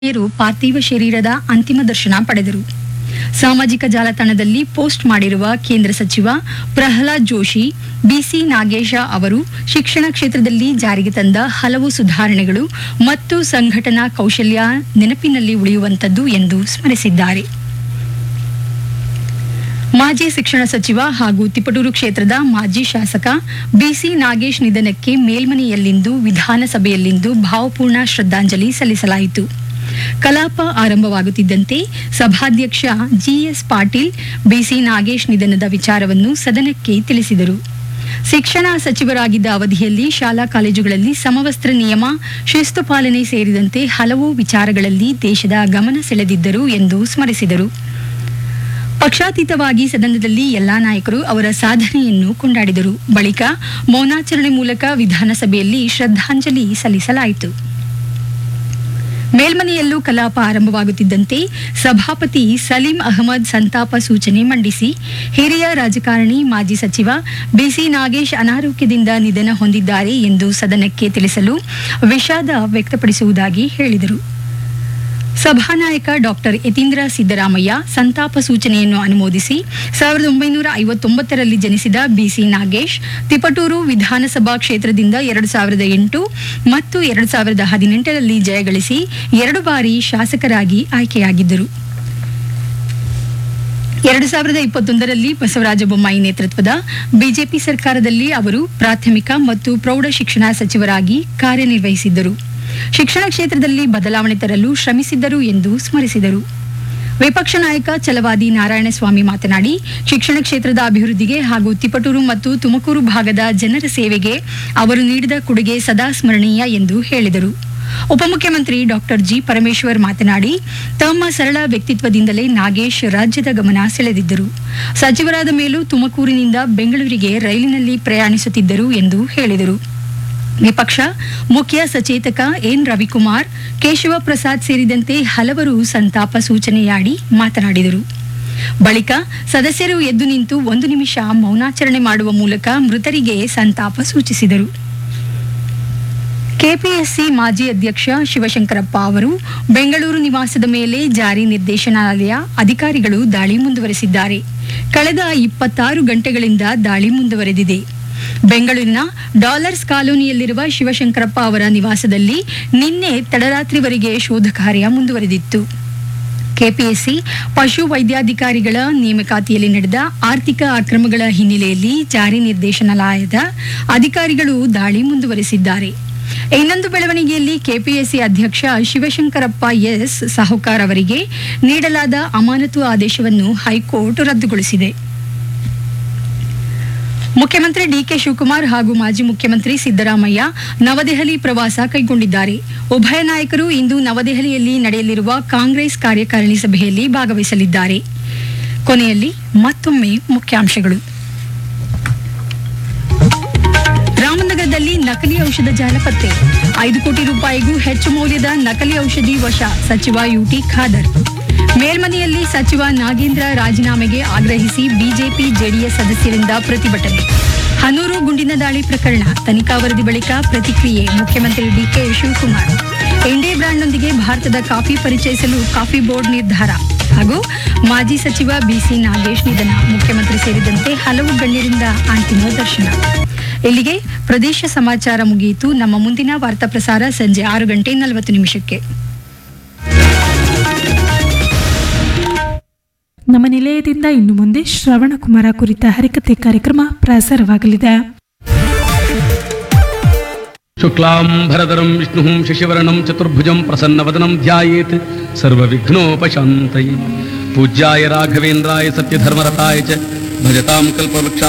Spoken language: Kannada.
ಗಣ್ಯರು ಪಾರ್ಥಿವ ಶರೀರದ ಅಂತಿಮ ದರ್ಶನ ಪಡೆದರು ಸಾಮಾಜಿಕ ಜಾಲತಾಣದಲ್ಲಿ ಪೋಸ್ಟ್ ಮಾಡಿರುವ ಕೇಂದ್ರ ಸಚಿವ ಪ್ರಹ್ಲಾದ್ ಜೋಶಿ ಬಿಸಿ ನಾಗೇಶ ಅವರು ಶಿಕ್ಷಣ ಕ್ಷೇತ್ರದಲ್ಲಿ ಜಾರಿಗೆ ತಂದ ಹಲವು ಸುಧಾರಣೆಗಳು ಮತ್ತು ಸಂಘಟನಾ ಕೌಶಲ್ಯ ನೆನಪಿನಲ್ಲಿ ಉಳಿಯುವಂತದ್ದು ಎಂದು ಸ್ಮರಿಸಿದ್ದಾರೆ ಮಾಜಿ ಶಿಕ್ಷಣ ಸಚಿವ ಹಾಗೂ ತಿಪಟೂರು ಕ್ಷೇತ್ರದ ಮಾಜಿ ಶಾಸಕ ಬಿಸಿ ನಾಗೇಶ್ ನಿಧನಕ್ಕೆ ಮೇಲ್ಮನೆಯಲ್ಲಿಂದು ವಿಧಾನಸಭೆಯಲ್ಲಿಂದು ಭಾವಪೂರ್ಣ ಶ್ರದ್ಧಾಂಜಲಿ ಸಲ್ಲಿಸಲಾಯಿತು ಕಲಾಪ ಆರಂಭವಾಗುತ್ತಿದ್ದಂತೆ ಸಭಾಧ್ಯಕ್ಷ ಜಿಎಸ್ ಪಾಟೀಲ್ ಬಿಸಿ ನಾಗೇಶ್ ನಿಧನದ ವಿಚಾರವನ್ನು ಸದನಕ್ಕೆ ತಿಳಿಸಿದರು ಶಿಕ್ಷಣ ಸಚಿವರಾಗಿದ್ದ ಅವಧಿಯಲ್ಲಿ ಶಾಲಾ ಕಾಲೇಜುಗಳಲ್ಲಿ ಸಮವಸ್ತ್ರ ನಿಯಮ ಶಿಸ್ತು ಪಾಲನೆ ಸೇರಿದಂತೆ ಹಲವು ವಿಚಾರಗಳಲ್ಲಿ ದೇಶದ ಗಮನ ಸೆಳೆದಿದ್ದರು ಎಂದು ಸ್ಮರಿಸಿದರು ಪಕ್ಷಾತೀತವಾಗಿ ಸದನದಲ್ಲಿ ಎಲ್ಲಾ ನಾಯಕರು ಅವರ ಸಾಧನೆಯನ್ನು ಕೊಂಡಾಡಿದರು ಬಳಿಕ ಮೌನಾಚರಣೆ ಮೂಲಕ ವಿಧಾನಸಭೆಯಲ್ಲಿ ಶ್ರದ್ಧಾಂಜಲಿ ಸಲ್ಲಿಸಲಾಯಿತು ಮೇಲ್ಮನೆಯಲ್ಲೂ ಕಲಾಪ ಆರಂಭವಾಗುತ್ತಿದ್ದಂತೆ ಸಭಾಪತಿ ಸಲೀಂ ಅಹಮದ್ ಸಂತಾಪ ಸೂಚನೆ ಮಂಡಿಸಿ ಹಿರಿಯ ರಾಜಕಾರಣಿ ಮಾಜಿ ಸಚಿವ ಬಿಸಿ ನಾಗೇಶ್ ಅನಾರೋಗ್ಯದಿಂದ ನಿಧನ ಹೊಂದಿದ್ದಾರೆ ಎಂದು ಸದನಕ್ಕೆ ತಿಳಿಸಲು ವಿಷಾದ ವ್ಯಕ್ತಪಡಿಸುವುದಾಗಿ ಹೇಳಿದರು ಸಭಾನಾಯಕ ಡಾಕ್ಟರ್ ಯತೀಂದ್ರ ಸಿದ್ದರಾಮಯ್ಯ ಸಂತಾಪ ಸೂಚನೆಯನ್ನು ಅನುಮೋದಿಸಿ ಸಾವಿರದ ಒಂಬೈನೂರ ಐವತ್ತೊಂಬತ್ತರಲ್ಲಿ ಜನಿಸಿದ ಬಿಸಿ ನಾಗೇಶ್ ತಿಪಟೂರು ವಿಧಾನಸಭಾ ಕ್ಷೇತ್ರದಿಂದ ಎರಡು ಸಾವಿರದ ಎಂಟು ಮತ್ತು ಎರಡು ಸಾವಿರದ ಹದಿನೆಂಟರಲ್ಲಿ ಜಯಗಳಿಸಿ ಎರಡು ಬಾರಿ ಶಾಸಕರಾಗಿ ಆಯ್ಕೆಯಾಗಿದ್ದರು ಎರಡು ಸಾವಿರದ ಇಪ್ಪತ್ತೊಂದರಲ್ಲಿ ಬಸವರಾಜ ಬೊಮ್ಮಾಯಿ ನೇತೃತ್ವದ ಬಿಜೆಪಿ ಸರ್ಕಾರದಲ್ಲಿ ಅವರು ಪ್ರಾಥಮಿಕ ಮತ್ತು ಪ್ರೌಢ ಶಿಕ್ಷಣ ಸಚಿವರಾಗಿ ಕಾರ್ಯನಿರ್ವಹಿಸಿದ್ದರು ಶಿಕ್ಷಣ ಕ್ಷೇತ್ರದಲ್ಲಿ ಬದಲಾವಣೆ ತರಲು ಶ್ರಮಿಸಿದ್ದರು ಎಂದು ಸ್ಮರಿಸಿದರು ವಿಪಕ್ಷ ನಾಯಕ ಛಲವಾದಿ ನಾರಾಯಣಸ್ವಾಮಿ ಮಾತನಾಡಿ ಶಿಕ್ಷಣ ಕ್ಷೇತ್ರದ ಅಭಿವೃದ್ಧಿಗೆ ಹಾಗೂ ತಿಪಟೂರು ಮತ್ತು ತುಮಕೂರು ಭಾಗದ ಜನರ ಸೇವೆಗೆ ಅವರು ನೀಡಿದ ಕೊಡುಗೆ ಸದಾ ಸ್ಮರಣೀಯ ಎಂದು ಹೇಳಿದರು ಉಪಮುಖ್ಯಮಂತ್ರಿ ಡಾಕ್ಟರ್ ಜಿ ಪರಮೇಶ್ವರ್ ಮಾತನಾಡಿ ತಮ್ಮ ಸರಳ ವ್ಯಕ್ತಿತ್ವದಿಂದಲೇ ನಾಗೇಶ್ ರಾಜ್ಯದ ಗಮನ ಸೆಳೆದಿದ್ದರು ಸಚಿವರಾದ ಮೇಲೂ ತುಮಕೂರಿನಿಂದ ಬೆಂಗಳೂರಿಗೆ ರೈಲಿನಲ್ಲಿ ಪ್ರಯಾಣಿಸುತ್ತಿದ್ದರು ಎಂದು ಹೇಳಿದರು ವಿಪಕ್ಷ ಮುಖ್ಯ ಸಚೇತಕ ಎನ್ ರವಿಕುಮಾರ್ ಕೇಶವ ಪ್ರಸಾದ್ ಸೇರಿದಂತೆ ಹಲವರು ಸಂತಾಪ ಸೂಚನೆಯಾಡಿ ಮಾತನಾಡಿದರು ಬಳಿಕ ಸದಸ್ಯರು ಎದ್ದು ನಿಂತು ಒಂದು ನಿಮಿಷ ಮೌನಾಚರಣೆ ಮಾಡುವ ಮೂಲಕ ಮೃತರಿಗೆ ಸಂತಾಪ ಸೂಚಿಸಿದರು ಕೆಪಿಎಸ್ಸಿ ಮಾಜಿ ಅಧ್ಯಕ್ಷ ಶಿವಶಂಕರಪ್ಪ ಅವರು ಬೆಂಗಳೂರು ನಿವಾಸದ ಮೇಲೆ ಜಾರಿ ನಿರ್ದೇಶನಾಲಯ ಅಧಿಕಾರಿಗಳು ದಾಳಿ ಮುಂದುವರೆಸಿದ್ದಾರೆ ಕಳೆದ ಇಪ್ಪತ್ತಾರು ಗಂಟೆಗಳಿಂದ ದಾಳಿ ಮುಂದುವರೆದಿದೆ ಬೆಂಗಳೂರಿನ ಡಾಲರ್ಸ್ ಕಾಲೋನಿಯಲ್ಲಿರುವ ಶಿವಶಂಕರಪ್ಪ ಅವರ ನಿವಾಸದಲ್ಲಿ ನಿನ್ನೆ ತಡರಾತ್ರಿವರೆಗೆ ಶೋಧ ಕಾರ್ಯ ಮುಂದುವರೆದಿತ್ತು ಕೆಪಿಎಸ್ಸಿ ಪಶು ವೈದ್ಯಾಧಿಕಾರಿಗಳ ನೇಮಕಾತಿಯಲ್ಲಿ ನಡೆದ ಆರ್ಥಿಕ ಅಕ್ರಮಗಳ ಹಿನ್ನೆಲೆಯಲ್ಲಿ ಜಾರಿ ನಿರ್ದೇಶನಾಲಯದ ಅಧಿಕಾರಿಗಳು ದಾಳಿ ಮುಂದುವರೆಸಿದ್ದಾರೆ ಇನ್ನೊಂದು ಬೆಳವಣಿಗೆಯಲ್ಲಿ ಕೆಪಿಎಸ್ಸಿ ಅಧ್ಯಕ್ಷ ಶಿವಶಂಕರಪ್ಪ ಎಸ್ ಸಾಹುಕಾರ್ ಅವರಿಗೆ ನೀಡಲಾದ ಅಮಾನತು ಆದೇಶವನ್ನು ಹೈಕೋರ್ಟ್ ರದ್ದುಗೊಳಿಸಿದೆ ಮುಖ್ಯಮಂತ್ರಿ ಡಿಕೆ ಶಿವಕುಮಾರ್ ಹಾಗೂ ಮಾಜಿ ಮುಖ್ಯಮಂತ್ರಿ ಸಿದ್ದರಾಮಯ್ಯ ನವದೆಹಲಿ ಪ್ರವಾಸ ಕೈಗೊಂಡಿದ್ದಾರೆ ಉಭಯ ನಾಯಕರು ಇಂದು ನವದೆಹಲಿಯಲ್ಲಿ ನಡೆಯಲಿರುವ ಕಾಂಗ್ರೆಸ್ ಕಾರ್ಯಕಾರಿಣಿ ಸಭೆಯಲ್ಲಿ ಭಾಗವಹಿಸಲಿದ್ದಾರೆ ಕೊನೆಯಲ್ಲಿ ಮತ್ತೊಮ್ಮೆ ಮುಖ್ಯಾಂಶಗಳು ರಾಮನಗರದಲ್ಲಿ ನಕಲಿ ಔಷಧ ಜಾಲ ಪತ್ತೆ ಐದು ಕೋಟಿ ರೂಪಾಯಿಗೂ ಹೆಚ್ಚು ಮೌಲ್ಯದ ನಕಲಿ ಔಷಧಿ ವಶ ಸಚಿವ ಯುಟಿ ಖಾದರ್ ಮೇಲ್ಮನೆಯಲ್ಲಿ ಸಚಿವ ನಾಗೇಂದ್ರ ರಾಜೀನಾಮೆಗೆ ಆಗ್ರಹಿಸಿ ಬಿಜೆಪಿ ಜೆಡಿಎಸ್ ಸದಸ್ಯರಿಂದ ಪ್ರತಿಭಟನೆ ಹನೂರು ಗುಂಡಿನ ದಾಳಿ ಪ್ರಕರಣ ತನಿಖಾ ವರದಿ ಬಳಿಕ ಪ್ರತಿಕ್ರಿಯೆ ಮುಖ್ಯಮಂತ್ರಿ ಡಿಕೆ ಶಿವಕುಮಾರ್ ಇಂಡೇ ಬ್ರ್ಯಾಂಡ್ನೊಂದಿಗೆ ಭಾರತದ ಕಾಫಿ ಪರಿಚಯಿಸಲು ಕಾಫಿ ಬೋರ್ಡ್ ನಿರ್ಧಾರ ಹಾಗೂ ಮಾಜಿ ಸಚಿವ ಬಿಸಿ ನಾಗೇಶ್ ನಿಧನ ಮುಖ್ಯಮಂತ್ರಿ ಸೇರಿದಂತೆ ಹಲವು ಗಣ್ಯರಿಂದ ಅಂತಿಮ ದರ್ಶನ ಇಲ್ಲಿಗೆ ಪ್ರದೇಶ ಸಮಾಚಾರ ಮುಗಿಯಿತು ನಮ್ಮ ಮುಂದಿನ ವಾರ್ತಾ ಪ್ರಸಾರ ಸಂಜೆ ಆರು ಗಂಟೆ ನಲವತ್ತು ನಿಮಿಷಕ್ಕೆ ನಮ್ಮ ನಿಲಯದಿಂದ ಇನ್ನು ಮುಂದೆ ಶ್ರವಣಕುಮಾರ ಕುರಿತ ಹರಿಕತೆ ಕಾರ್ಯಕ್ರಮ ಪ್ರಸಾರವಾಗಲಿದೆ ಶುಕ್ಲಾಂಬರಧರಂ ವಿಷ್ಣು ಶಶಿವರ್ಣಂ ಚತುರ್ಭುಜಂ ಪ್ರಸನ್ನವದನಂ ಧ್ಯಾಯೇತ್ ಸರ್ವವಿಘ್ನೋಪಶಾಂತಯೇ ಪೂಜ್ಯಾಯ ರಾಘವೇಂದ್ರಾಯ ಸತ್ಯಧರ್ಮರತಾಯ ಚ ಭಜತಾಂ ಕಲ್ಪವೃಕ್ಷ